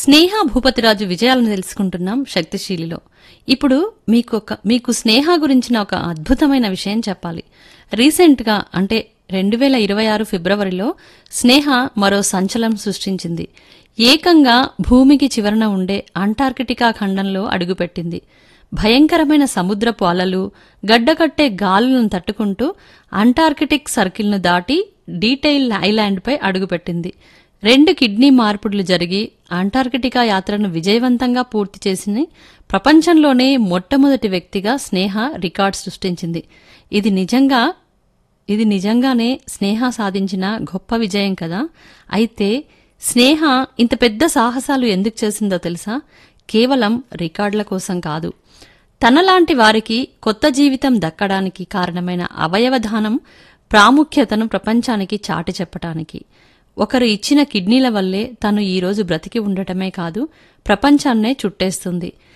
స్నేహ భూపతిరాజు విజయాలను తెలుసుకుంటున్నాం శక్తిశీలిలో ఇప్పుడు మీకు ఒక మీకు స్నేహ గురించిన ఒక అద్భుతమైన విషయం చెప్పాలి రీసెంట్గా అంటే రెండు వేల ఇరవై ఆరు ఫిబ్రవరిలో స్నేహ మరో సంచలనం సృష్టించింది ఏకంగా భూమికి చివరన ఉండే అంటార్కిటికా ఖండంలో అడుగుపెట్టింది భయంకరమైన సముద్రపు అలలు గడ్డకట్టే గాలులను తట్టుకుంటూ అంటార్కిటిక్ సర్కిల్ను దాటి డీటెయిల్ ఐలాండ్పై అడుగుపెట్టింది రెండు కిడ్నీ మార్పుడులు జరిగి అంటార్కిటికా యాత్రను విజయవంతంగా పూర్తి చేసి ప్రపంచంలోనే మొట్టమొదటి వ్యక్తిగా స్నేహ రికార్డ్ సృష్టించింది ఇది నిజంగా ఇది నిజంగానే స్నేహ సాధించిన గొప్ప విజయం కదా అయితే స్నేహ ఇంత పెద్ద సాహసాలు ఎందుకు చేసిందో తెలుసా కేవలం రికార్డుల కోసం కాదు తనలాంటి వారికి కొత్త జీవితం దక్కడానికి కారణమైన అవయవదానం ప్రాముఖ్యతను ప్రపంచానికి చాటి చెప్పటానికి ఒకరు ఇచ్చిన కిడ్నీల వల్లే తను ఈరోజు బ్రతికి ఉండటమే కాదు ప్రపంచాన్నే చుట్టేస్తుంది